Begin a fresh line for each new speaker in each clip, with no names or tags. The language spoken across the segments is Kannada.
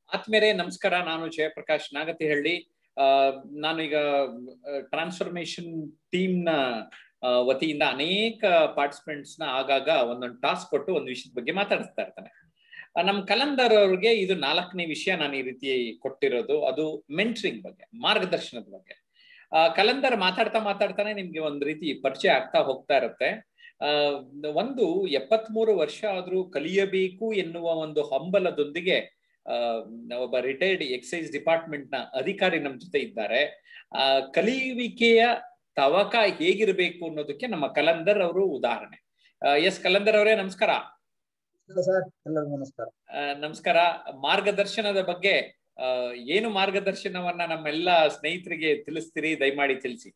ಆತ್ಮೇರೆ ನಮಸ್ಕಾರ ನಾನು ಜಯಪ್ರಕಾಶ್ ನಾಗತಿಹಳ್ಳಿ ಆ, ನಾನು ಈಗ ಟ್ರಾನ್ಸ್ಫಾರ್ಮೇಶನ್ ಟೀಮ್ ನ ಆ, ವತಿಯಿಂದ ಅನೇಕ ಪಾರ್ಟಿಸಿಪೆಂಟ್ಸ್ ನ ಆಗಾಗ ಒಂದೊಂದು ಟಾಸ್ಕ್ ಕೊಟ್ಟು ಒಂದು ವಿಷಯದ ಬಗ್ಗೆ ಮಾತಾಡಿಸ್ತಾ ಇರ್ತಾನೆ ಆ, ನಮ್ ಕಲಂದರ್ ಅವ್ರಿಗೆ ಇದು ನಾಲ್ಕನೇ ವಿಷಯ ನಾನು ಈ ರೀತಿ ಕೊಟ್ಟಿರೋದು ಅದು ಮೆಂಟ್ರಿಂಗ್ ಬಗ್ಗೆ ಮಾರ್ಗದರ್ಶನದ ಬಗ್ಗೆ ಆ, ಕಲಂದರ್ ಮಾತಾಡ್ತಾ ಮಾತಾಡ್ತಾನೆ ನಿಮ್ಗೆ ಒಂದ್ ರೀತಿ ಪರಿಚಯ ಆಗ್ತಾ ಹೋಗ್ತಾ ಇರುತ್ತೆ ಆ ಒಂದು ಎಪ್ಪತ್ಮೂರು ವರ್ಷ ಆದ್ರೂ ಕಲಿಯಬೇಕು ಎನ್ನುವ ಒಂದು ಹಂಬಲದೊಂದಿಗೆ ಆ ಒಬ್ಬ ರಿಟೈರ್ಡ್ ಎಕ್ಸೈಸ್ ಡಿಪಾರ್ಟ್ಮೆಂಟ್ ನ ಅಧಿಕಾರಿ ನಮ್ ಜೊತೆ ಇದ್ದಾರೆ ಆ ಕಲಿಯುವಿಕೆಯ ತವಕ ಹೇಗಿರ್ಬೇಕು ಅನ್ನೋದಕ್ಕೆ ನಮ್ಮ ಕಲಂದರ್ ಅವರು ಉದಾಹರಣೆ ಎಸ್ ಕಲಂದರ್ ಅವರೇ ನಮಸ್ಕಾರ
ಸರ್ ಎಲ್ಲರಿಗೂ ನಮಸ್ಕಾರ
ಆ, ನಮಸ್ಕಾರ ಮಾರ್ಗದರ್ಶನದ ಬಗ್ಗೆ ಆ, ಏನು ಮಾರ್ಗದರ್ಶನವನ್ನ ನಮ್ಮೆಲ್ಲ ಸ್ನೇಹಿತರಿಗೆ ತಿಳಿಸ್ತೀರಿ ದಯಮಾಡಿ ತಿಳಿಸಿ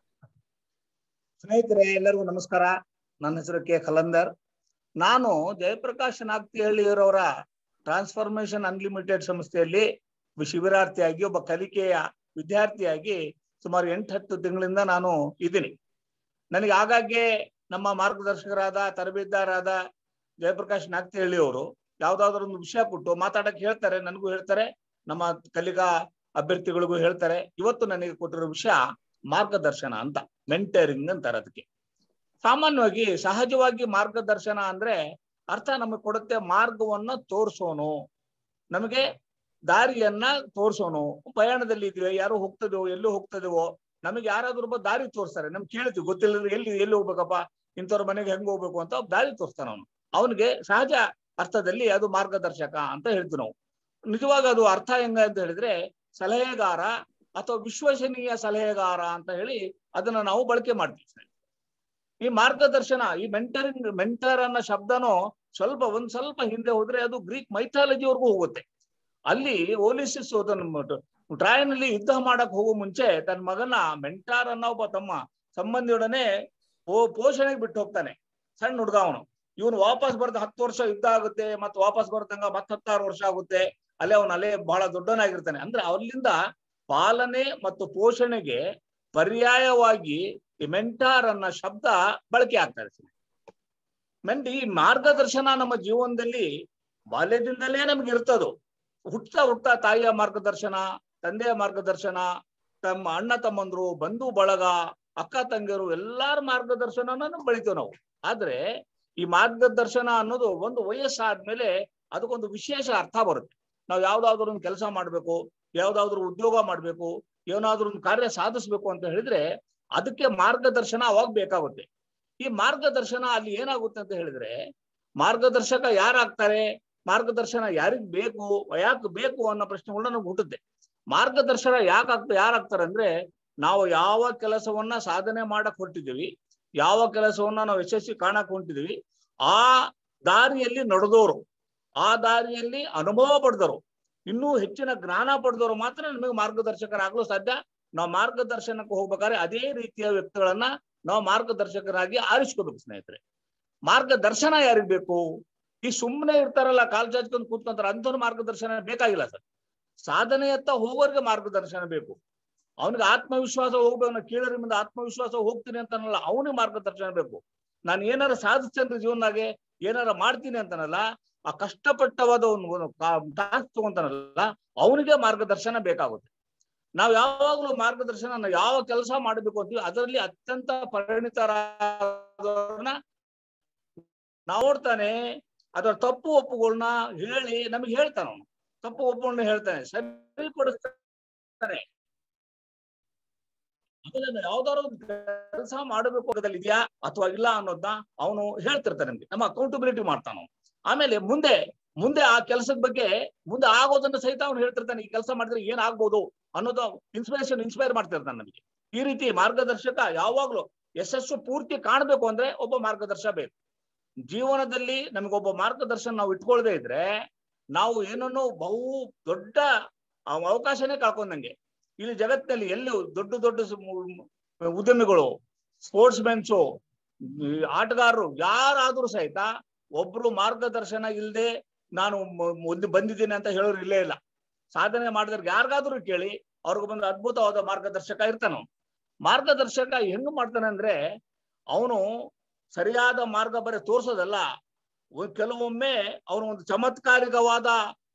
ಸ್ನೇಹಿತರೆ ಎಲ್ಲರಿಗೂ ನಮಸ್ಕಾರ ನನ್ನ ಹೆಸರು ಕೆ ಖಲಂದರ್ ನಾನು ಜಯಪ್ರಕಾಶ್ ನಾಗ್ತಿಹಳ್ಳಿಯವರವರ ಟ್ರಾನ್ಸ್ಫಾರ್ಮೇಶನ್ ಅನ್ಲಿಮಿಟೆಡ್ ಸಂಸ್ಥೆಯಲ್ಲಿ ಒಬ್ಬ ಶಿಬಿರಾರ್ಥಿಯಾಗಿ ಒಬ್ಬ ಕಲಿಕೆಯ ವಿದ್ಯಾರ್ಥಿಯಾಗಿ ಸುಮಾರು ಎಂಟು ಹತ್ತು ತಿಂಗಳಿಂದ ನಾನು ಇದ್ದೀನಿ ನನಗೆ ಆಗಾಗ್ಗೆ ನಮ್ಮ ಮಾರ್ಗದರ್ಶಕರಾದ ತರಬೇತುದಾರರಾದ ಜಯಪ್ರಕಾಶ್ ನಾಗ್ತಿಹಳ್ಳಿ ಅವರು ಯಾವ್ದಾದ್ರು ಒಂದು ವಿಷಯ ಕೊಟ್ಟು ಮಾತಾಡಕ್ಕೆ ಹೇಳ್ತಾರೆ ನನಗೂ ಹೇಳ್ತಾರೆ ನಮ್ಮ ಕಲಿಕಾ ಅಭ್ಯರ್ಥಿಗಳಿಗೂ ಹೇಳ್ತಾರೆ ಇವತ್ತು ನನಗೆ ಕೊಟ್ಟಿರೋ ವಿಷಯ ಮಾರ್ಗದರ್ಶನ ಅಂತ ಮೆಂಟರಿಂಗ್ ಅಂತಾರೆ ಅದಕ್ಕೆ ಸಾಮಾನ್ಯವಾಗಿ ಸಹಜವಾಗಿ ಮಾರ್ಗದರ್ಶನ ಅಂದ್ರೆ ಅರ್ಥ ನಮಗೆ ಕೊಡುತ್ತೆ ಮಾರ್ಗವನ್ನ ತೋರ್ಸೋನು ನಮಗೆ ದಾರಿಯನ್ನ ತೋರ್ಸೋನು ಪ್ರಯಾಣದಲ್ಲಿ ಇದೀವಿ ಯಾರು ಹೋಗ್ತದೆವೋ ಎಲ್ಲೂ ಹೋಗ್ತದೆವೋ ನಮಗೆ ಯಾರಾದ್ರೂ ಒಬ್ಬ ದಾರಿ ತೋರಿಸ್ತಾರೆ ನಮ್ಗೆ ಕೇಳ್ತೀವಿ ಗೊತ್ತಿಲ್ಲ ಎಲ್ಲಿ ಎಲ್ಲಿ ಹೋಗ್ಬೇಕಪ್ಪ ಇಂಥವ್ರ ಮನೆಗೆ ಹೆಂಗ್ ಹೋಗ್ಬೇಕು ಅಂತ ಒಬ್ಬ ದಾರಿ ತೋರಿಸ್ತಾನ ಅವನು ಅವನಿಗೆ ಸಹಜ ಅರ್ಥದಲ್ಲಿ ಅದು ಮಾರ್ಗದರ್ಶಕ ಅಂತ ಹೇಳ್ತೀವಿ ನಾವು ನಿಜವಾಗ ಅದು ಅರ್ಥ ಹೆಂಗ ಅಂತ ಹೇಳಿದ್ರೆ ಸಲಹೆಗಾರ ಅಥವಾ ವಿಶ್ವಸನೀಯ ಸಲಹೆಗಾರ ಅಂತ ಹೇಳಿ ಅದನ್ನ ನಾವು ಬಳಕೆ ಮಾಡ್ತೀವಿ ಈ ಮಾರ್ಗದರ್ಶನ ಈ ಮೆಂಟರಿಂಗ್ ಮೆಂಟರ್ ಅನ್ನೋ ಶಬ್ದನೂ ಸ್ವಲ್ಪ ಒಂದ್ ಸ್ವಲ್ಪ ಹಿಂದೆ ಹೋದ್ರೆ ಅದು ಗ್ರೀಕ್ ಮೈಥಾಲಜಿವರೆಗೂ ಹೋಗುತ್ತೆ ಅಲ್ಲಿ ಓಲಿಸಿಸ್ ಟ್ರಾಯನಲ್ಲಿ ಯುದ್ಧ ಮಾಡಕ್ ಹೋಗೋ ಮುಂಚೆ ತನ್ನ ಮಗನ ಮೆಂಟಾರ್ ಅನ್ನೋ ಒಬ್ಬ ತಮ್ಮ ಸಂಬಂಧಿಯೊಡನೆ ಓ ಪೋಷಣೆಗೆ ಬಿಟ್ಟು ಹೋಗ್ತಾನೆ ಸಣ್ಣ ಹುಡುಗ ಅವನು ಇವನು ವಾಪಸ್ ಬರ್ದ ಹತ್ತು ವರ್ಷ ಯುದ್ಧ ಆಗುತ್ತೆ ಮತ್ತೆ ವಾಪಸ್ ಬರ್ದಂಗ ಮತ್ ಹತ್ತಾರು ವರ್ಷ ಆಗುತ್ತೆ ಅಲ್ಲೇ ಅವನು ಅಲ್ಲೇ ಬಹಳ ದೊಡ್ಡನಾಗಿರ್ತಾನೆ ಅಂದ್ರೆ ಅಲ್ಲಿಂದ ಪಾಲನೆ ಮತ್ತು ಪೋಷಣೆಗೆ ಪರ್ಯಾಯವಾಗಿ ಈ ಮೆಂಟಾರ್ ಅನ್ನೋ ಶಬ್ದ ಬಳಕೆ ಆಗ್ತಾ ಇದೆ ಮೆಂಟ್ ಈ ಮಾರ್ಗದರ್ಶನ ನಮ್ಮ ಜೀವನದಲ್ಲಿ ಬಾಲ್ಯದಿಂದಲೇ ನಮ್ಗೆ ಇರ್ತದು ಹುಟ್ತಾ ಹುಟ್ತಾ ತಾಯಿಯ ಮಾರ್ಗದರ್ಶನ ತಂದೆಯ ಮಾರ್ಗದರ್ಶನ ತಮ್ಮ ಅಣ್ಣ ತಮ್ಮಂದ್ರು ಬಂಧು ಬಳಗ ಅಕ್ಕ ತಂಗಿಯರು ಎಲ್ಲಾರ ಮಾರ್ಗದರ್ಶನನ ನಾವು ಬೆಳಿತೇವೆ ನಾವು ಆದ್ರೆ ಈ ಮಾರ್ಗದರ್ಶನ ಅನ್ನೋದು ಒಂದು ವಯಸ್ಸಾದ್ಮೇಲೆ ಅದಕ್ಕೊಂದು ವಿಶೇಷ ಅರ್ಥ ಬರುತ್ತೆ ನಾವು ಯಾವ್ದಾದ್ರು ಒಂದು ಕೆಲಸ ಮಾಡ್ಬೇಕು ಯಾವ್ದಾದ್ರು ಉದ್ಯೋಗ ಮಾಡ್ಬೇಕು ಏನಾದ್ರೂ ಒಂದು ಕಾರ್ಯ ಸಾಧಿಸ್ಬೇಕು ಅಂತ ಹೇಳಿದ್ರೆ ಅದಕ್ಕೆ ಮಾರ್ಗದರ್ಶನ ಅವಾಗ ಬೇಕಾಗುತ್ತೆ ಈ ಮಾರ್ಗದರ್ಶನ ಅಲ್ಲಿ ಏನಾಗುತ್ತೆ ಅಂತ ಹೇಳಿದ್ರೆ ಮಾರ್ಗದರ್ಶಕ ಯಾರಾಗ್ತಾರೆ ಮಾರ್ಗದರ್ಶನ ಯಾರಿಗ್ ಬೇಕು ಯಾಕೆ ಬೇಕು ಅನ್ನೋ ಪ್ರಶ್ನೆಗಳನ್ನ ನಮ್ಗೆ ಹುಟ್ಟುತ್ತೆ ಮಾರ್ಗದರ್ಶನ ಯಾಕಾಗ್ತ ಯಾರಾಗ್ತಾರೆ ಅಂದ್ರೆ ನಾವು ಯಾವ ಕೆಲಸವನ್ನ ಸಾಧನೆ ಮಾಡಕ್ ಹೊರಟಿದೀವಿ ಯಾವ ಕೆಲಸವನ್ನ ನಾವು ಯಶಸ್ವಿ ಕಾಣಕ್ ಹೊಂಟಿದೀವಿ ಆ ದಾರಿಯಲ್ಲಿ ನಡೆದವರು ಆ ದಾರಿಯಲ್ಲಿ ಅನುಭವ ಪಡೆದವರು ಇನ್ನೂ ಹೆಚ್ಚಿನ ಜ್ಞಾನ ಪಡೆದವರು ಮಾತ್ರ ನಮಗೆ ಮಾರ್ಗದರ್ಶಕರಾಗಲು ಸಾಧ್ಯ ನಾವು ಮಾರ್ಗದರ್ಶನಕ್ಕೆ ಹೋಗ್ಬೇಕಾದ್ರೆ ಅದೇ ರೀತಿಯ ವ್ಯಕ್ತಿಗಳನ್ನ ನಾವು ಮಾರ್ಗದರ್ಶಕರಾಗಿ ಆರಿಸ್ಕೋಬೇಕು ಸ್ನೇಹಿತರೆ ಮಾರ್ಗದರ್ಶನ ಯಾರಿಗ್ ಬೇಕು ಈ ಸುಮ್ಮನೆ ಇರ್ತಾರಲ್ಲ ಕಾಲ್ ಚಾಚ್ಕೊಂಡು ಕೂತ್ಕೊಂತಾರ ಅಂಥವ್ರ ಮಾರ್ಗದರ್ಶನ ಬೇಕಾಗಿಲ್ಲ ಸರ್ ಸಾಧನೆಯತ್ತ ಹೋಗೋರ್ಗೆ ಮಾರ್ಗದರ್ಶನ ಬೇಕು ಅವನಿಗೆ ಆತ್ಮವಿಶ್ವಾಸ ಹೋಗ್ಬೇಕು ಕೀಳರಿ ಮುಂದೆ ಆತ್ಮವಿಶ್ವಾಸ ಹೋಗ್ತೀನಿ ಅಂತಾನಲ್ಲ ಅವನಿಗೆ ಮಾರ್ಗದರ್ಶನ ಬೇಕು ನಾನು ಏನಾರ ಸಾಧಿಸ್ತೇನೆ ಜೀವನಾಗೆ ಏನಾರ ಮಾಡ್ತೀನಿ ಅಂತಾನಲ್ಲ ಆ ಕಷ್ಟಪಟ್ಟವಾದ ಒಂದು ಟಾಸ್ಕ್ ತಗೊಂತಾನಲ್ಲ ಅವನಿಗೆ ಮಾರ್ಗದರ್ಶನ ಬೇಕಾಗುತ್ತೆ ನಾವು ಯಾವಾಗಲೂ ಮಾರ್ಗದರ್ಶನ ನಾವು ಯಾವ ಕೆಲಸ ಮಾಡಬೇಕು ಅಂತೀವಿ ಅದರಲ್ಲಿ ಅತ್ಯಂತ ಪರಿಣಿತರಾದವ್ರನ್ನ ನಾವು ನೋಡ್ತಾನೆ ಅದರ ತಪ್ಪು ಒಪ್ಪುಗಳನ್ನ ಹೇಳಿ ನಮಗೆ ಹೇಳ್ತಾನ ಅವನು ತಪ್ಪು ಒಪ್ಪುಗಳನ್ನ ಹೇಳ್ತಾನೆ ಸರಿ ಕೊಡಿಸ್ತಾನೆ ಅದನ್ನ ಯಾವ್ದಾದ್ರು ಒಂದು ಕೆಲಸ ಮಾಡಬೇಕು ಅನ್ನೋದ್ರಲ್ಲಿ ಇದೆಯಾ ಅಥವಾ ಇಲ್ಲ ಅನ್ನೋದನ್ನ ಅವನು ಹೇಳ್ತಿರ್ತಾನೆ ನಮ್ಗೆ ನಮ್ಮ ಅಕೌಂಟಬಿಲಿಟಿ ಮಾಡ್ತಾನ ಆಮೇಲೆ ಮುಂದೆ ಮುಂದೆ ಆ ಕೆಲಸದ ಬಗ್ಗೆ ಮುಂದೆ ಆಗೋದನ್ನ ಸಹಿತ ಅವ್ನು ಹೇಳ್ತಿರ್ತಾನೆ ಈ ಕೆಲಸ ಮಾಡಿದ್ರೆ ಏನ್ ಆಗ್ಬೋದು ಅನ್ನೋದು ಇನ್ಸ್ಪಿರೇಷನ್ ಇನ್ಸ್ಪೈರ್ ಮಾಡ್ತಿರ್ತಾನೆ ನಮಗೆ ಈ ರೀತಿ ಮಾರ್ಗದರ್ಶಕ ಯಾವಾಗ್ಲೂ ಯಶಸ್ಸು ಪೂರ್ತಿ ಕಾಣಬೇಕು ಅಂದ್ರೆ ಒಬ್ಬ ಮಾರ್ಗದರ್ಶಕ ಬೇಕು ಜೀವನದಲ್ಲಿ ನಮಗೊಬ್ಬ ಮಾರ್ಗದರ್ಶನ ನಾವು ಇಟ್ಕೊಳ್ದೇ ಇದ್ರೆ ನಾವು ಏನನ್ನು ಬಹು ದೊಡ್ಡ ಅವಕಾಶನೇ ಕಳ್ಕೊಂಡಂಗೆ ಇಲ್ಲಿ ಜಗತ್ತಿನಲ್ಲಿ ಎಲ್ಲಿ ದೊಡ್ಡ ದೊಡ್ಡ ಉದ್ಯಮಿಗಳು ಸ್ಪೋರ್ಟ್ಸ್ ಮೆನ್ಸು ಆಟಗಾರರು ಯಾರಾದ್ರೂ ಸಹಿತ ಒಬ್ರು ಮಾರ್ಗದರ್ಶನ ಇಲ್ಲದೆ ನಾನು ಒಂದು ಬಂದಿದ್ದೀನಿ ಅಂತ ಹೇಳೋರು ಇಲ್ಲೇ ಇಲ್ಲ ಸಾಧನೆ ಮಾಡಿದ್ರೆ ಯಾರಿಗಾದ್ರೂ ಕೇಳಿ ಅವ್ರಿಗೆ ಬಂದು ಅದ್ಭುತವಾದ ಮಾರ್ಗದರ್ಶಕ ಇರ್ತಾನ ಮಾರ್ಗದರ್ಶಕ ಹೆಂಗ್ ಮಾಡ್ತಾನೆ ಅಂದ್ರೆ ಅವನು ಸರಿಯಾದ ಮಾರ್ಗ ಬರೀ ತೋರ್ಸೋದಲ್ಲ ಕೆಲವೊಮ್ಮೆ ಅವನು ಒಂದು ಚಮತ್ಕಾರಿಕವಾದ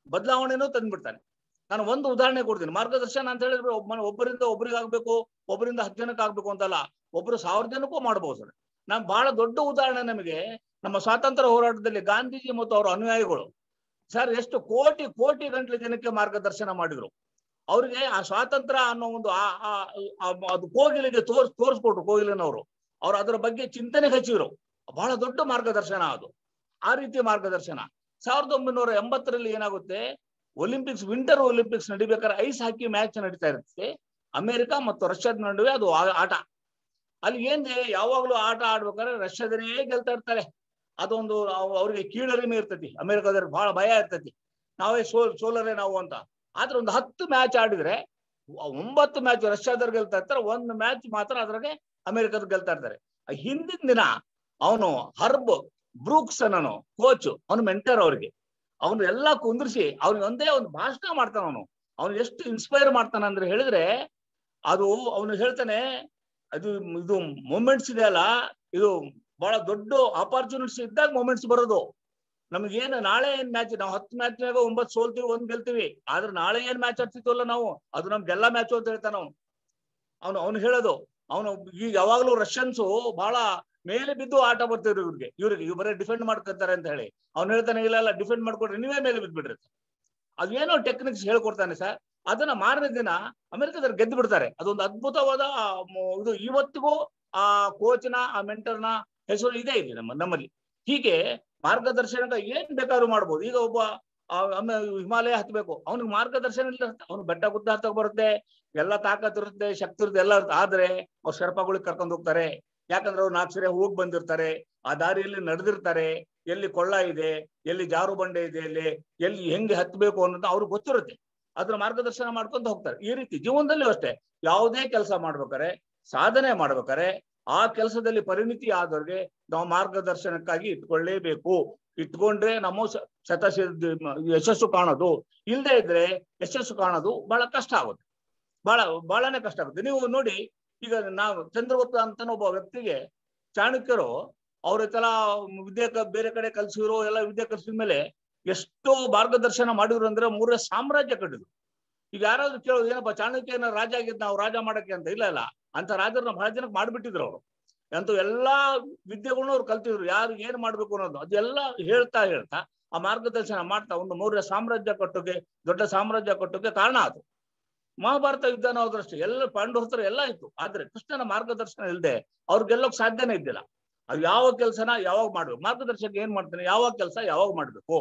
ಬದಲಾವಣೆನೂ ತಂದ್ಬಿಡ್ತಾನೆ ನಾನು ಒಂದು ಉದಾಹರಣೆ ಕೊಡ್ತೀನಿ ಮಾರ್ಗದರ್ಶನ ಅಂತ ಹೇಳಿದ್ರೆ ಒಬ್ಬ ಒಬ್ಬರಿಂದ ಒಬ್ಬರಿಗೆ ಆಗ್ಬೇಕು ಒಬ್ಬರಿಂದ ಹತ್ತು ಜನಕ್ಕೆ ಆಗ್ಬೇಕು ಅಂತಲ್ಲ ಒಬ್ರು ಸಾವಿರ ಜನಕ್ಕೂ ಮಾಡ್ಬೋದು ಸರ್ ನಾನು ಬಹಳ ದೊಡ್ಡ ಉದಾಹರಣೆ ನಮಗೆ ನಮ್ಮ ಸ್ವಾತಂತ್ರ್ಯ ಹೋರಾಟದಲ್ಲಿ ಗಾಂಧೀಜಿ ಮತ್ತು ಅವರ ಅನುಯಾಯಿಗಳು ಸರ್ ಎಷ್ಟು ಕೋಟಿ ಕೋಟಿ ಗಂಟಲೆ ಜನಕ್ಕೆ ಮಾರ್ಗದರ್ಶನ ಮಾಡಿದ್ರು ಅವ್ರಿಗೆ ಆ ಸ್ವಾತಂತ್ರ್ಯ ಅನ್ನೋ ಒಂದು ಆ- ಆ- ಆ- ಅದು ಕೋಗಿಲಿಗೆ ತೋರ್ಸ್ ತೋರಿಸ್ಕೊಟ್ರು ಕೋಗಿಲಿನವರು ಅವ್ರು ಅದರ ಬಗ್ಗೆ ಚಿಂತನೆ ಹಚ್ಚಿದ್ರು ಬಹಳ ದೊಡ್ಡ ಮಾರ್ಗದರ್ಶನ ಅದು ಆ ರೀತಿಯ ಮಾರ್ಗದರ್ಶನ ಸಾವಿರದ ಒಂಬೈನೂರ ಎಂಬತ್ತರಲ್ಲಿ ಏನಾಗುತ್ತೆ ಒಲಿಂಪಿಕ್ಸ್ ವಿಂಟರ್ ಒಲಿಂಪಿಕ್ಸ್ ನಡಿಬೇಕಾದ್ರೆ ಐಸ್ ಹಾಕಿ ಮ್ಯಾಚ್ ನಡೀತಾ ಇರುತ್ತೆ ಅಮೆರಿಕ ಮತ್ತು ರಷ್ಯಾದ ನಡುವೆ ಅದು ಆ- ಆಟ ಅಲ್ಲಿ ಏನ್ ಯಾವಾಗ್ಲೂ ಆಟ ಆಡ್ಬೇಕಾದ್ರೆ ರಷ್ಯಾದನೇ ಗೆಲ್ತಾ ಇರ್ತಾರೆ ಅದೊಂದು ಅವ್- ಅವ್ರಿಗೆ ಕೀಳರಿಮೆ ಇರ್ತೈತಿ ಅಮೆರಿಕದವ್ರಿಗೆ ಬಹಳ ಭಯ ಇರ್ತೈತಿ ನಾವೇ ಸೋಲ್ ಸೋಲರೇ ನಾವು ಅಂತ ಆದ್ರೆ ಒಂದು ಹತ್ತು ಮ್ಯಾಚ್ ಆಡಿದ್ರೆ ಒಂಬತ್ತು ಮ್ಯಾಚ್ ರಷ್ಯಾದವ್ರು ಗೆಲ್ತಾ ಇರ್ತಾರೆ ಒಂದು ಮ್ಯಾಚ್ ಮಾತ್ರ ಅದ್ರಾಗೆ ಅಮೆರಿಕದ ಗೆಲ್ತಾ ಇರ್ತಾರೆ ಆ ಹಿಂದಿನ ದಿನ ಅವನು ಹರ್ಬ್ ಬ್ರೂಕ್ಸ್ ಅನ್ನೋನು ಕೋಚ್ ಅವನು ಮೆಂಟರ್ ಅವ್ರಿಗೆ ಅವನು ಎಲ್ಲ ಕುಂದ್ರಿಸಿ ಅವ್ನಿಗೆ ಒಂದೇ ಒಂದು ಭಾಷಣ ಮಾಡ್ತಾನ ಅವನು ಅವ್ನು ಎಷ್ಟು ಇನ್ಸ್ಪೈರ್ ಮಾಡ್ತಾನ ಅಂದ್ರೆ ಹೇಳಿದ್ರೆ ಅದು ಅವನು ಹೇಳ್ತಾನೆ ಅದು ಇದು ಮೂಮೆಂಟ್ಸ್ ಇದೆ ಅಲ್ಲ ಇದು ಬಹಳ ದೊಡ್ಡ ಆಪರ್ಚುನಿಟೀಸ್ ಇದ್ದಾಗ ಮೂಮೆಂಟ್ಸ್ ಬರೋದು ನಮ್ಗೇನು ನಾಳೆ ಏನ್ ಮ್ಯಾಚ್ ನಾವು ಹತ್ತು ಮ್ಯಾಚ್ನಾಗ ಒಂಬತ್ತು ಸೋಲ್ತೀವಿ ಒಂದ್ ಗೆಲ್ತೀವಿ ಆದ್ರೆ ನಾಳೆ ಏನ್ ಮ್ಯಾಚ್ ಆಡ್ತಿದ್ವಲ್ಲ ನಾವು ಅದು ನಮ್ಗೆಲ್ಲಾ ಮ್ಯಾಚ್ ಅಂತ ಹೇಳ್ತಾನ ಅವನು ಅವನು ಅವ್ನು ಹೇಳೋದು ಅವನು ಈಗ ಯಾವಾಗ್ಲೂ ರಷ್ಯನ್ಸು ಬಹಳ ಮೇಲೆ ಬಿದ್ದು ಆಟ ಬರ್ತಿದ್ರು ಇವ್ರಿಗೆ ಇವ್ರಿಗೆ ಇವ್ ಬರೀ ಡಿಫೆಂಡ್ ಮಾಡ್ಕೊತಾರೆ ಅಂತ ಹೇಳಿ ಅವ್ನು ಹೇಳ್ತಾನೆ ಇಲ್ಲ ಇಲ್ಲ ಡಿಫೆಂಡ್ ಮಾಡ್ಕೊಡ್ರಿ ನೀವೇ ಮೇಲೆ ಬಿದ್ಬಿಡ್ರಿ ಅದೇನೋ ಟೆಕ್ನಿಕ್ಸ್ ಹೇಳ್ಕೊಡ್ತಾನೆ ಸರ್ ಅದನ್ನ ಮಾರನೇ ದಿನ ಅಮೆರಿಕದಲ್ಲಿ ಗೆದ್ದು ಬಿಡ್ತಾರೆ ಅದೊಂದು ಅದ್ಭುತವಾದ ಆ, ಮ- ಇದು ಇವತ್ತಿಗೂ ಆ ಕೋಚ್ನ ಆ ಮೆಂಟರ್ನ ಹೆಸರು ಇದೇ ಇದೆ ನಮ್ಮ ನಮ್ಮಲ್ಲಿ ಹೀಗೆ ಮಾರ್ಗದರ್ಶನ ಏನ್ ಬೇಕಾದ್ರೂ ಮಾಡ್ಬೋದು ಈಗ ಒಬ್ಬ ಆ, ಆಮೇಲೆ ಹಿಮಾಲಯ ಹತ್ಬೇಕು ಅವ್ನಿಗೆ ಮಾರ್ಗದರ್ಶನ ಇಲ್ಲ ಅವ್ನು ಬೆಟ್ಟ ಗುಡ್ಡ ಹತ್ತಕ್ ಬರುತ್ತೆ ಎಲ್ಲ ತಾಕತ್ ಇರುತ್ತೆ ಶಕ್ತಿ ಇರುತ್ತೆ ಎಲ್ಲ ಇರುತ್ತೆ ಆದ್ರೆ ಅವ್ರು ಶರ್ಪಗಳಿಗೆ ಕರ್ಕೊಂಡು ಹೋಗ್ತಾರೆ ಯಾಕಂದ್ರೆ ಅವ್ರು ನಾಲ್ಕು ಸರಿ ಹೋಗಿ ಬಂದಿರ್ತಾರೆ ಆ ದಾರಿಯಲ್ಲಿ ನಡೆದಿರ್ತಾರೆ ಎಲ್ಲಿ ಕೊಳ್ಳ ಇದೆ ಎಲ್ಲಿ ಜಾರು ಬಂಡೆ ಇದೆ ಎಲ್ಲಿ ಎಲ್ಲಿ ಹೆಂಗೆ ಹತ್ಬೇಕು ಅನ್ನೋದು ಅವ್ರಿಗೆ ಗೊತ್ತಿರುತ್ತೆ ಅದ್ರ ಮಾರ್ಗದರ್ಶನ ಮಾಡ್ಕೊಂತ ಹೋಗ್ತಾರೆ ಈ ರೀತಿ ಜೀವನದಲ್ಲೂ ಅಷ್ಟೇ ಯಾವುದೇ ಕೆಲಸ ಮಾಡ್ಬೇಕಾರೆ ಸಾಧನೆ ಮಾಡ್ಬೇಕಾರೆ ಆ ಕೆಲಸದಲ್ಲಿ ಪರಿಣಿತಿ ಆದವ್ರಿಗೆ ನಾವು ಮಾರ್ಗದರ್ಶನಕ್ಕಾಗಿ ಇಟ್ಕೊಳ್ಳೇಬೇಕು ಇಟ್ಕೊಂಡ್ರೆ ನಮ್ಮ ಸ- ಶತಸಿದ್ಧ ಯಶಸ್ಸು ಕಾಣೋದು ಇಲ್ಲದೆ ಇದ್ರೆ ಯಶಸ್ಸು ಕಾಣೋದು ಬಹಳ ಕಷ್ಟ ಆಗುತ್ತೆ ಬಹಳ ಬಹಳನೇ ಕಷ್ಟ ಆಗುತ್ತೆ ನೀವು ನೋಡಿ ಈಗ ನಾವು ಚಂದ್ರಗುಪ್ತ ಅಂತ ಒಬ್ಬ ವ್ಯಕ್ತಿಗೆ ಚಾಣಕ್ಯರು ಅವ್ರ ವಿದ್ಯೆ ಕ- ಬೇರೆ ಕಡೆ ಕಲ್ಸಿರೋ ಎಲ್ಲ ವಿದ್ಯೆ ಕಲ್ಸಿದ ಮೇಲೆ ಎಷ್ಟೋ ಮಾರ್ಗದರ್ಶನ ಮಾಡಿದ್ರು ಅಂದ್ರೆ ಮೂರೇ ಸಾಮ್ರಾಜ್ಯ ಕಟ್ಟಿದ್ರು ಈಗ ಯಾರಾದ್ರೂ ಕೇಳೋದು ಏನಪ್ಪ ಚಾಣಕ್ಯನ ರಾಜ ಆಗಿದ್ ನಾವು ರಾಜ ಮಾಡಕ್ಕೆ ಅಂತ ಇಲ್ಲ ಇಲ್ಲ ಅಂತ ರಾಜರನ್ನ ಬಹಳ ಜನಕ್ಕೆ ಮಾಡ್ಬಿಟ್ಟಿದ್ರು ಅವರು ಅಂತೂ ಎಲ್ಲಾ ವಿದ್ಯೆಗಳನ್ನ ಅವ್ರು ಕಲ್ತಿದ್ರು ಯಾರು ಏನ್ ಮಾಡ್ಬೇಕು ಅನ್ನೋದು ಅದೆಲ್ಲ ಹೇಳ್ತಾ ಹೇಳ್ತಾ ಆ ಮಾರ್ಗದರ್ಶನ ಮಾಡ್ತಾ ಒಂದು ಮೂರನೇ ಸಾಮ್ರಾಜ್ಯ ಕಟ್ಟೋಕೆ ದೊಡ್ಡ ಸಾಮ್ರಾಜ್ಯ ಕಟ್ಟೋಕೆ ಕಾರಣ ಅದು ಮಹಾಭಾರತ ಯುದ್ಧನ ಹೋದ್ರಷ್ಟೇ ಎಲ್ಲ ಪಾಂಡವಸ್ತ್ರ ಎಲ್ಲ ಇತ್ತು ಆದ್ರೆ ಕೃಷ್ಣನ ಮಾರ್ಗದರ್ಶನ ಇಲ್ಲದೆ ಅವ್ರು ಗೆಲ್ಲೋಕ್ ಸಾಧ್ಯನೇ ಇದ್ದಿಲ್ಲ ಅದು ಯಾವ ಕೆಲಸನ ಯಾವಾಗ ಮಾಡ್ಬೇಕು ಮಾರ್ಗದರ್ಶಕ ಏನ್ ಮಾಡ್ತಾನೆ ಯಾವಾಗ ಕೆಲಸ ಯಾವಾಗ ಮಾಡ್ಬೇಕು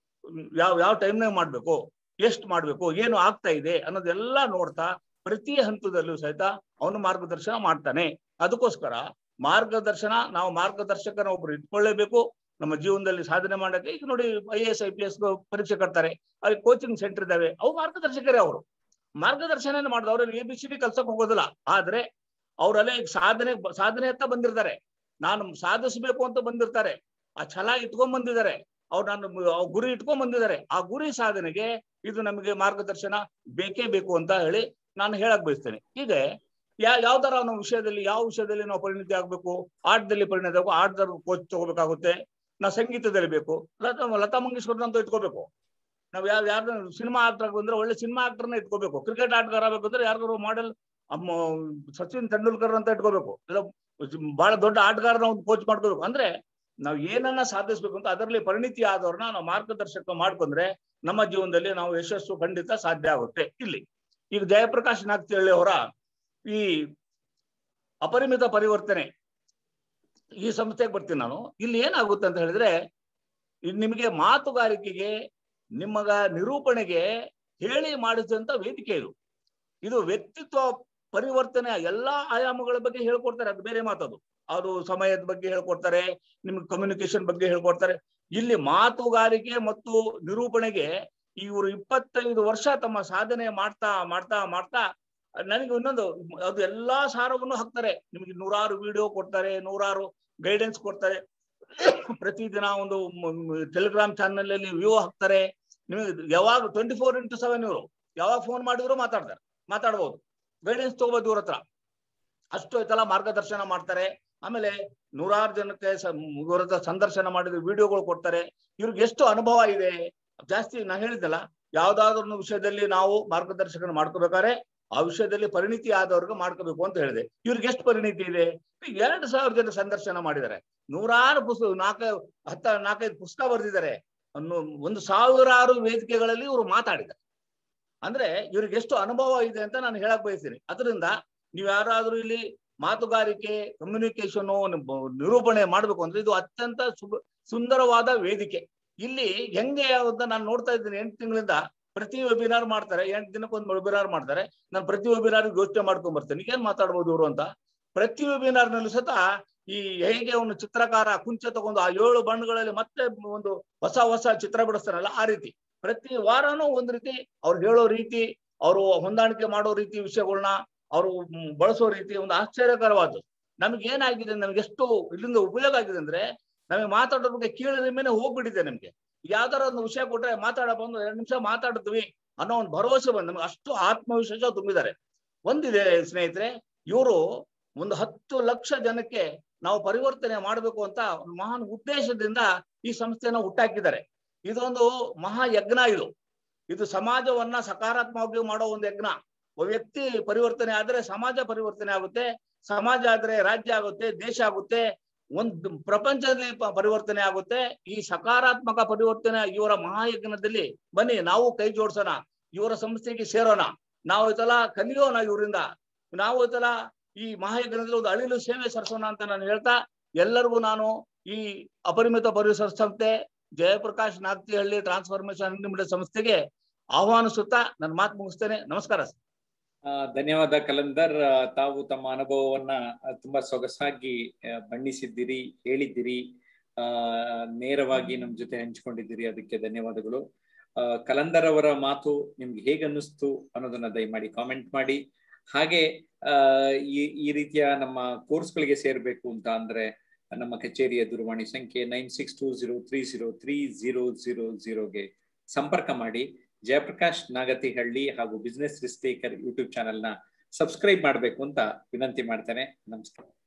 ಯಾವ ಯಾವ ಟೈಮ್ನಾಗ ಮಾಡ್ಬೇಕು ಎಷ್ಟು ಮಾಡ್ಬೇಕು ಏನು ಆಗ್ತಾ ಇದೆ ಅನ್ನೋದೆಲ್ಲ ನೋಡ್ತಾ ಪ್ರತಿ ಹಂತದಲ್ಲೂ ಸಹಿತ ಅವನು ಮಾರ್ಗದರ್ಶನ ಮಾಡ್ತಾನೆ ಅದಕ್ಕೋಸ್ಕರ ಮಾರ್ಗದರ್ಶನ ನಾವು ಮಾರ್ಗದರ್ಶಕನ ಒಬ್ರು ಇಟ್ಕೊಳ್ಳೇಬೇಕು ನಮ್ಮ ಜೀವನದಲ್ಲಿ ಸಾಧನೆ ಮಾಡಕ್ಕೆ ಈಗ ನೋಡಿ I S I P S ಪರೀಕ್ಷೆ ಕಟ್ತಾರೆ ಅಲ್ಲಿ ಕೋಚಿಂಗ್ ಸೆಂಟರ್ ಇದಾವೆ ಅವು ಮಾರ್ಗದರ್ಶಕರೇ ಅವರು ಮಾರ್ಗದರ್ಶನ ಮಾಡಿದ ಅವ್ರಲ್ಲಿ ಎ ಬಿ ಸಿ ಡಿ ಕಲ್ಸಕ್ ಹೋಗೋದಿಲ್ಲ ಆದ್ರೆ ಅವರಲ್ಲೇ ಸಾಧನೆ ಸಾಧನೆ ಅಂತ ಬಂದಿರ್ತಾರೆ ನಾನು ಸಾಧಿಸಬೇಕು ಅಂತ ಬಂದಿರ್ತಾರೆ ಆ ಛಲ ಇಟ್ಕೊಂಡ್ ಬಂದಿದ್ದಾರೆ ಅವ್ರು ನಾನು ಅವ್ರ್ ಗುರಿ ಇಟ್ಕೊಂಡ್ ಬಂದಿದ್ದಾರೆ ಆ ಗುರಿ ಸಾಧನೆಗೆ ಇದು ನಮಗೆ ಮಾರ್ಗದರ್ಶನ ಬೇಕೇ ಬೇಕು ಅಂತ ಹೇಳಿ ನಾನು ಹೇಳಕ್ ಬಯಸ್ತೇನೆ ಹೀಗೆ ಯಾ ಯಾವ್ದಾರ ನಾವು ವಿಷಯದಲ್ಲಿ ಯಾವ ವಿಷಯದಲ್ಲಿ ನಾವು ಪರಿಣಿತಿ ಆಗ್ಬೇಕು ಆಟದಲ್ಲಿ ಪರಿಣಿತಿ ಆಗಬೇಕು ಆಟದ ಕೋಚ್ ತಗೋಬೇಕಾಗುತ್ತೆ ನಾವು ಸಂಗೀತದಲ್ಲಿ ಬೇಕು ಲತಾ ಲತಾ ಮಂಗೇಶ್ಕರ್ ಅಂತ ಇಟ್ಕೋಬೇಕು ನಾವ್ ಯಾರು ಯಾರು ಸಿನಿಮಾ ಆಕ್ಟರ್ ಬಂದ್ರೆ ಒಳ್ಳೆ ಸಿನಿಮಾ ಆಕ್ಟರ್ನ ಇಟ್ಕೋಬೇಕು ಕ್ರಿಕೆಟ್ ಆಟಗಾರ ಆಗ್ಬೇಕಂದ್ರೆ ಯಾರಿಗಾರು ಮಾಡೆಲ್ ಸಚಿನ್ ತೆಂಡೂಲ್ಕರ್ ಅಂತ ಇಟ್ಕೋಬೇಕು ಇಲ್ಲ ಬಹಳ ದೊಡ್ಡ ಆಟಗಾರನ ಒಂದು ಕೋಚ್ ಮಾಡ್ಕೋಬೇಕು ಅಂದ್ರೆ ನಾವು ಏನನ್ನ ಸಾಧಿಸ್ಬೇಕು ಅಂತ ಅದರಲ್ಲಿ ಪರಿಣಿತಿ ಆದವ್ರನ್ನ ನಾವು ಮಾರ್ಗದರ್ಶಕ ಮಾಡ್ಕೊಂಡ್ರೆ ನಮ್ಮ ಜೀವನದಲ್ಲಿ ನಾವು ಯಶಸ್ಸು ಖಂಡಿತ ಸಾಧ್ಯ ಆಗುತ್ತೆ ಇಲ್ಲಿ ಈಗ ಜಯಪ್ರಕಾಶ್ ನಾಗ್ತಿಹಳ್ಳಿ ಅವರ ಈ ಅಪರಿಮಿತ ಪರಿವರ್ತನೆ ಈ ಸಂಸ್ಥೆಗೆ ಬರ್ತೀನಿ ನಾನು ಇಲ್ಲಿ ಏನಾಗುತ್ತೆ ಅಂತ ಹೇಳಿದ್ರೆ ಇದು ನಿಮಗೆ ಮಾತುಗಾರಿಕೆಗೆ ನಿಮಗ ನಿರೂಪಣೆಗೆ ಹೇಳಿ ಮಾಡಿಸಿದಂತ ವೇದಿಕೆ ಇದು ಇದು ವ್ಯಕ್ತಿತ್ವ ಪರಿವರ್ತನೆ ಎಲ್ಲಾ ಆಯಾಮಗಳ ಬಗ್ಗೆ ಹೇಳ್ಕೊಡ್ತಾರೆ ಅದು ಬೇರೆ ಮಾತದು ಅದು ಸಮಯದ ಬಗ್ಗೆ ಹೇಳ್ಕೊಡ್ತಾರೆ ನಿಮ್ಗೆ ಕಮ್ಯುನಿಕೇಶನ್ ಬಗ್ಗೆ ಹೇಳ್ಕೊಡ್ತಾರೆ ಇಲ್ಲಿ ಮಾತುಗಾರಿಕೆ ಮತ್ತು ನಿರೂಪಣೆಗೆ ಇವರು ಇಪ್ಪತ್ತೈದು ವರ್ಷ ತಮ್ಮ ಸಾಧನೆ ಮಾಡ್ತಾ ಮಾಡ್ತಾ ಮಾಡ್ತಾ ನನಗೆ ಇನ್ನೊಂದು ಅದು ಎಲ್ಲಾ ಸಾರವನ್ನು ಹಾಕ್ತಾರೆ ನಿಮಗೆ ನೂರಾರು ವಿಡಿಯೋ ಕೊಡ್ತಾರೆ ನೂರಾರು ಗೈಡೆನ್ಸ್ ಕೊಡ್ತಾರೆ ಪ್ರತಿದಿನ ಒಂದು ಟೆಲಿಗ್ರಾಮ್ ಚಾನಲ್ ಅಲ್ಲಿ ವ್ಯೂ ಹಾಕ್ತಾರೆ ನಿಮಗೆ ಯಾವಾಗ ಟ್ವೆಂಟಿ ಫೋರ್ ಇಂಟು ಸೆವೆನ್ ಇವರು ಯಾವಾಗ ಫೋನ್ ಮಾಡಿದ್ರು ಮಾತಾಡ್ತಾರೆ ಮಾತಾಡ್ಬೋದು ಗೈಡೆನ್ಸ್ ತಗೋಬೋದು ಇವ್ರ ಹತ್ರ ಅಷ್ಟು ಐತಲ್ಲ ಮಾರ್ಗದರ್ಶನ ಮಾಡ್ತಾರೆ ಆಮೇಲೆ ನೂರಾರು ಜನಕ್ಕೆ ಸ- ಇವ್ರ ಹತ್ರ ಸಂದರ್ಶನ ಮಾಡಿದ ವಿಡಿಯೋಗಳು ಕೊಡ್ತಾರೆ ಇವ್ರಿಗೆ ಎಷ್ಟು ಅನುಭವ ಇದೆ ಜಾಸ್ತಿ ನಾ ಹೇಳಿದ್ದಲ್ಲ ಯಾವ್ದಾದ್ರು ಒಂದು ವಿಷಯದಲ್ಲಿ ನಾವು ಮಾರ್ಗದರ್ಶಕನ ಮಾಡ್ಕೋಬೇಕಾದ್ರೆ ಆ ವಿಷಯದಲ್ಲಿ ಪರಿಣಿತಿ ಆದವ್ರಿಗೆ ಮಾಡ್ಕೋಬೇಕು ಅಂತ ಹೇಳಿದೆ ಇವ್ರಿಗೆ ಎಷ್ಟು ಪರಿಣಿತಿ ಇದೆ ಈಗ ಎರಡು ಸಾವಿರ ಜನ ಸಂದರ್ಶನ ಮಾಡಿದ್ದಾರೆ ನೂರಾರು ಪುಸ್ತಕ ನಾಲ್ಕ ಹತ್ತ ನಾಲ್ಕೈದು ಪುಸ್ತಕ ಬರೆದಿದ್ದಾರೆ ಅನ್ನು ಒಂದು ಸಾವಿರಾರು ವೇದಿಕೆಗಳಲ್ಲಿ ಇವರು ಮಾತಾಡಿದ್ದಾರೆ ಅಂದ್ರೆ ಇವ್ರಿಗೆ ಎಷ್ಟು ಅನುಭವ ಇದೆ ಅಂತ ನಾನು ಹೇಳಕ್ ಬಯಸ್ತೀನಿ ಅದರಿಂದ ನೀವು ಯಾರಾದ್ರೂ ಇಲ್ಲಿ ಮಾತುಗಾರಿಕೆ ಕಮ್ಯುನಿಕೇಶನ್ ನಿರೂಪಣೆ ಮಾಡ್ಬೇಕು ಅಂದ್ರೆ ಇದು ಅತ್ಯಂತ ಸು- ಸುಂದರವಾದ ವೇದಿಕೆ ಇಲ್ಲಿ ಹೆಂಗೆ ಅಂತ ನಾನು ನೋಡ್ತಾ ಇದ್ದೀನಿ ಎಂಟು ತಿಂಗಳಿಂದ ಪ್ರತಿ ವೆಬಿನಾರ್ ಮಾಡ್ತಾರೆ ಎಂಟು ದಿನಕ್ಕೊಂದು ವೆಬಿನಾರ್ ಮಾಡ್ತಾರೆ ನಾನು ಪ್ರತಿ ವೆಬಿನಾರ್ ಯೋಚನೆ ಮಾಡ್ಕೊಂಡ್ ಬರ್ತೇನೆ ಏನ್ ಮಾತಾಡ್ಬೋದು ಇವರು ಅಂತ ಪ್ರತಿ ವೆಬಿನಾರ್ ನಲ್ಲಿ ಸತ ಈ ಹೇಗೆ ಒಂದು ಚಿತ್ರಕಾರ ಕುಂಚ ತಗೊಂಡು ಆ ಏಳು ಬಣ್ಣಗಳಲ್ಲಿ ಮತ್ತೆ ಒಂದು ಹೊಸ ಹೊಸ ಚಿತ್ರ ಬಿಡಿಸ್ತಾರಲ್ಲ ಆ ರೀತಿ ಪ್ರತಿ ವಾರನೂ ಒಂದ್ ರೀತಿ ಅವ್ರು ಹೇಳೋ ರೀತಿ ಅವರು ಹೊಂದಾಣಿಕೆ ಮಾಡೋ ರೀತಿ ವಿಷಯಗಳನ್ನ ಅವರು ಬಳಸೋ ರೀತಿ ಒಂದು ಆಶ್ಚರ್ಯಕರವಾದ್ದು ನಮ್ಗೆ ಏನಾಗಿದೆ ನಮ್ಗೆ ಎಷ್ಟು ಇಲ್ಲಿಂದ ಉಪಯೋಗ ಆಗಿದೆ ಅಂದ್ರೆ ನಮಗೆ ಮಾತಾಡೋ ಬಗ್ಗೆ ಕೀಳಿದ ಮೇಲೆ ಹೋಗ್ಬಿಟ್ಟಿದೆ ನಮ್ಗೆ ಯಾವ್ದಾರ ಒಂದು ವಿಷಯ ಕೊಟ್ರೆ ಮಾತಾಡ ಬಂದು ಎರಡು ನಿಮಿಷ ಮಾತಾಡಿದ್ವಿ ಅನ್ನೋ ಒಂದು ಭರವಸೆ ಬಂದು ನಮ್ಗೆ ಅಷ್ಟು ಆತ್ಮವಿಶ್ವಾಸ ತುಂಬಿದ್ದಾರೆ ಒಂದಿದೆ ಸ್ನೇಹಿತರೆ ಇವರು ಒಂದು ಹತ್ತು ಲಕ್ಷ ಜನಕ್ಕೆ ನಾವು ಪರಿವರ್ತನೆ ಮಾಡಬೇಕು ಅಂತ ಒಂದು ಮಹಾನ್ ಉದ್ದೇಶದಿಂದ ಈ ಸಂಸ್ಥೆನ ಹುಟ್ಟಾಕಿದ್ದಾರೆ ಇದೊಂದು ಮಹಾ ಯಜ್ಞ ಇದು ಇದು ಸಮಾಜವನ್ನ ಸಕಾರಾತ್ಮಕವಾಗಿ ಮಾಡೋ ಒಂದು ಯಜ್ಞ ಒಬ್ಬ ವ್ಯಕ್ತಿ ಪರಿವರ್ತನೆ ಆದ್ರೆ ಸಮಾಜ ಪರಿವರ್ತನೆ ಆಗುತ್ತೆ ಸಮಾಜ ಆದ್ರೆ ರಾಜ್ಯ ಆಗುತ್ತೆ ದೇಶ ಆಗುತ್ತೆ ಒಂದು ಪ್ರಪಂಚದಲ್ಲಿ ಪ- ಪರಿವರ್ತನೆ ಆಗುತ್ತೆ ಈ ಸಕಾರಾತ್ಮಕ ಪರಿವರ್ತನೆ ಇವರ ಮಹಾಯಜ್ಞದಲ್ಲಿ ಬನ್ನಿ ನಾವು ಕೈ ಜೋಡಿಸೋಣ ಇವರ ಸಂಸ್ಥೆಗೆ ಸೇರೋಣ ನಾವು ಇದೆಲ್ಲ ಕಲಿಯೋಣ ಇವರಿಂದ ನಾವು ಇದೆಲ್ಲ ಈ ಮಹಾಯಜ್ಞದಲ್ಲಿ ಒಂದು ಅಳಿಲು ಸೇವೆ ಸಲ್ಲಿಸೋಣ ಅಂತ ನಾನು ಹೇಳ್ತಾ ಎಲ್ಲರಿಗೂ ನಾನು ಈ ಅಪರಿಮಿತ ಪರಿಸರ ಸಂಸ್ಥೆ ಜಯಪ್ರಕಾಶ್ ನಾಗ್ತಿಹಳ್ಳಿ ಟ್ರಾನ್ಸ್ಫಾರ್ಮೇಶನ್ ಅನ್ಲಿಮಿಟೆಡ್ ಸಂಸ್ಥೆಗೆ ಆಹ್ವಾನಿಸುತ್ತಾ ನನ್ನ ಮಾತು ಮುಗಿಸ್ತೇನೆ ನಮಸ್ಕಾರ ಸರ್
ಆ, ಧನ್ಯವಾದ ಕಲಂದರ್ ಆ, ತಾವು ತಮ್ಮ ಅನುಭವವನ್ನ ಆ, ತುಂಬಾ ಸೊಗಸಾಗಿ ಆ, ಬಣ್ಣಿಸಿದ್ದೀರಿ ಹೇಳಿದ್ದೀರಿ ಆ ನೇರವಾಗಿ ನಮ್ ಜೊತೆ ಹಂಚಿಕೊಂಡಿದ್ದೀರಿ ಅದಕ್ಕೆ ಧನ್ಯವಾದಗಳು ಆ, ಕಲಂದರ್ ಅವರ ಮಾತು ನಿಮ್ಗೆ ಹೇಗೆ ಅನ್ನಿಸ್ತು ಅನ್ನೋದನ್ನ ದಯಮಾಡಿ ಕಾಮೆಂಟ್ ಮಾಡಿ ಹಾಗೆ ಆ ಈ ಈ ರೀತಿಯ ನಮ್ಮ ಕೋರ್ಸ್ಗಳಿಗೆ ಸೇರ್ಬೇಕು ಅಂತ ಅಂದ್ರೆ ನಮ್ಮ ಕಚೇರಿಯ ದೂರವಾಣಿ ಸಂಖ್ಯೆ nine six two zero three zero three zero zero ಜೀರೋಗೆ ಸಂಪರ್ಕ ಮಾಡಿ ಜಯಪ್ರಕಾಶ್ ನಾಗತಿಹಳ್ಳಿ ಹಾಗೂ ಬಿಸ್ನೆಸ್ ರಿಸ್ಟೇಕರ್ ಯೂಟ್ಯೂಬ್ ಚಾನೆಲ್ನ ಸಬ್ಸ್ಕ್ರೈಬ್ ಮಾಡಬೇಕು ಅಂತ ವಿನಂತಿ ಮಾಡ್ತೇನೆ ನಮಸ್ಕಾರ